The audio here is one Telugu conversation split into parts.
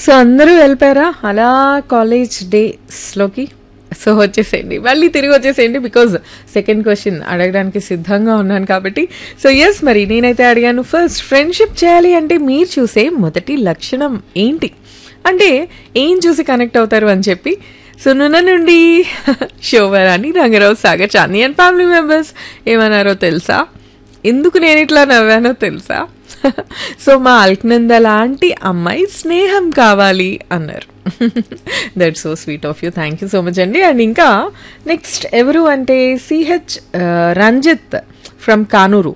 సో అందరూ వెళ్ళిపోయారా అలా కాలేజ్ డేస్లోకి సో వచ్చేసేయండి మళ్ళీ తిరిగి వచ్చేసేయండి బికాజ్ సెకండ్ క్వశ్చన్ అడగడానికి సిద్ధంగా ఉన్నాను కాబట్టి సో ఎస్ మరి నేనైతే అడిగాను ఫస్ట్ ఫ్రెండ్షిప్ చేయాలి అంటే మీరు చూసే మొదటి లక్షణం ఏంటి అంటే ఏం చూసి కనెక్ట్ అవుతారు అని చెప్పి సో నున్న నుండి Sobharani Rangarao Sagar Chandi and family members ఏమన్నారో తెలుసా ఎందుకు నేను ఇట్లా నవ్వానో తెలుసా సో మా అల్కనంద లాంటి అమ్మాయి స్నేహం కావాలి అన్నారు that so sweet of you thank you so much అండి అండ్ ఇంకా నెక్స్ట్ ఎవరు అంటే C H Ranjith from Kanuru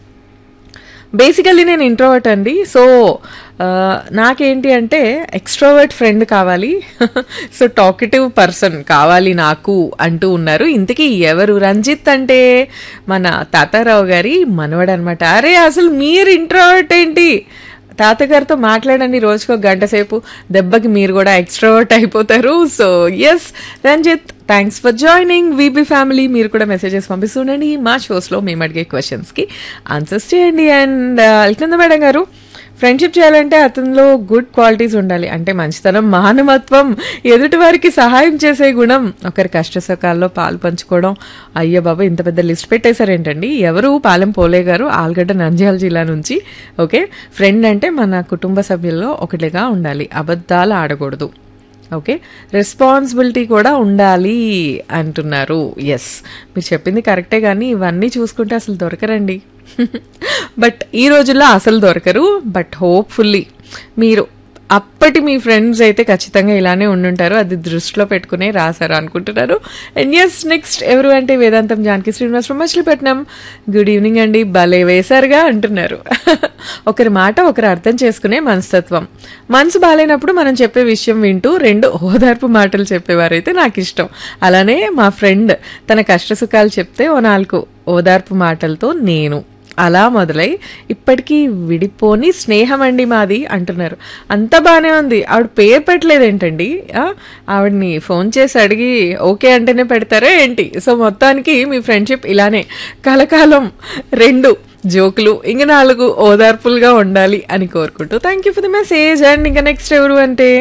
basically నేను ఇంట్రోవర్ట్ అండి సో నాకేంటి అంటే ఎక్స్ట్రోవర్ట్ ఫ్రెండ్ కావాలి సో టాకెటివ్ పర్సన్ కావాలి నాకు అంటూ ఉన్నారు ఇంతకీ ఎవరు రంజిత్ అంటే మన తాతారావు గారి మనవడు అనమాట అరే అసలు మీరు ఇంట్రోవర్ట్ ఏంటి తాతగారితో మాట్లాడండి రోజుకో గంట సేపు దెబ్బకి మీరు కూడా ఎక్స్ట్రావర్ట్ అయిపోతారు so yes Ranjith thanks for joining VB family మీరు కూడా మెసేజెస్ పంపిస్తుండండి మా షోస్లో మేము అడిగే క్వశ్చన్స్కి ఆన్సర్స్ చేయండి అండ్ అల్కంద మేడం గారు ఫ్రెండ్షిప్ చేయాలంటే అతనిలో గుడ్ క్వాలిటీస్ ఉండాలి అంటే మంచితనం మానవత్వం ఎదుటి వారికి సహాయం చేసే గుణం ఒకరి కష్ట సుఖాల్లో పాలు పంచుకోవడం అయ్యో బాబా ఇంత పెద్ద లిస్ట్ పెట్టేశారేంటండి ఎవరు పాలెం పోలే గారు ఆల్గడ్డ నంద్యాల జిల్లా నుంచి ఓకే ఫ్రెండ్ అంటే మన కుటుంబ సభ్యుల్లో ఒకటిగా ఉండాలి అబద్ధాలు ఆడకూడదు ఓకే రెస్పాన్సిబిలిటీ కూడా ఉండాలి అంటున్నారు ఎస్ మీరు చెప్పింది కరెక్టే కానీ ఇవన్నీ చూసుకుంటే అసలు దొరకరండి బట్ ఈ రోజుల్లో అసలు దొరకరు బట్ హోప్ఫుల్లీ మీరు అప్పటి మీ ఫ్రెండ్స్ అయితే ఖచ్చితంగా ఇలానే ఉండుంటారు అది దృష్టిలో పెట్టుకునే రాశారు అనుకుంటున్నారు అండ్ ఎస్ నెక్స్ట్ ఎవరు అంటే Vedantam Janaki Srinivas from Machilipatnam good evening అండి భలే వేశారుగా అంటున్నారు ఒకరి మాట ఒకరు అర్థం చేసుకునే మనస్తత్వం మనసు బాగాలేనప్పుడు మనం చెప్పే విషయం వింటూ రెండు ఓదార్పు మాటలు చెప్పేవారైతే నాకు ఇష్టం అలానే మా ఫ్రెండ్ తన కష్ట సుఖాలు చెప్తే ఓ నాలుగు ఓదార్పు మాటలతో నేను అలా మొదలై ఇప్పటికీ విడిపోని స్నేహం అండి మాది అంటున్నారు అంత బాగానే ఉంది ఆవిడ పేరు పెట్టలేదేంటండి ఆ, ఆవిడని ఫోన్ చేసి అడిగి ఓకే అంటేనే పెడతారా ఏంటి సో మొత్తానికి మీ ఫ్రెండ్షిప్ ఇలానే కలకాలం రెండు జోకులు ఇంక నాలుగు ఓదార్పులుగా ఉండాలి అని కోరుకుంటూ thank you for the message and ఇంకా నెక్స్ట్ ఎవరు అంటే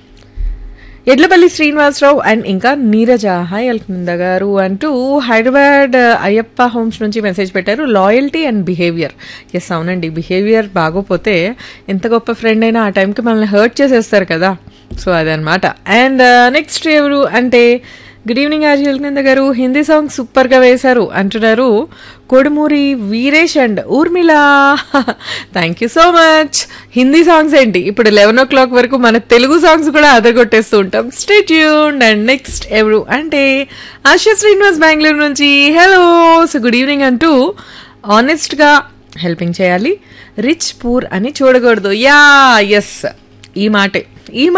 ఎడ్లపల్లి శ్రీనివాసరావు అండ్ ఇంకా నీరజ హాయ్ అల్కింద గారు అంటూ హైదరాబాద్ అయ్యప్ప హోమ్స్ నుంచి మెసేజ్ పెట్టారు లాయల్టీ అండ్ బిహేవియర్ ఎస్ అవునండి బిహేవియర్ బాగోపోతే ఎంత గొప్ప ఫ్రెండ్ అయినా ఆ టైంకి మనల్ని హర్ట్ చేసేస్తారు కదా సో అదనమాట అండ్ నెక్స్ట్ ఎవరు అంటే గుడ్ ఈవినింగ్ ఆర్జీ అల్కింద గారు హిందీ సాంగ్ సూపర్గా వేశారు అంటున్నారు Kodumuri Veeresh and Urmila thank you so much Hindi songs ఏంటి ఇప్పుడు లెవెన్ ఓ క్లాక్ వరకు మన తెలుగు సాంగ్స్ కూడా అదరగొట్టేస్తూ ఉంటాం స్టే ట్యూన్ అండ్ నెక్స్ట్ ఎవరు అంటే ఆశా శ్రీనివాస్ బెంగళూరు నుంచి హలో సో గుడ్ ఈవినింగ్ అంటూ ఆనెస్ట్గా హెల్పింగ్ చేయాలి రిచ్ పూర్ అని చూడకూడదు యా ఎస్ ఈ మాటే ఈ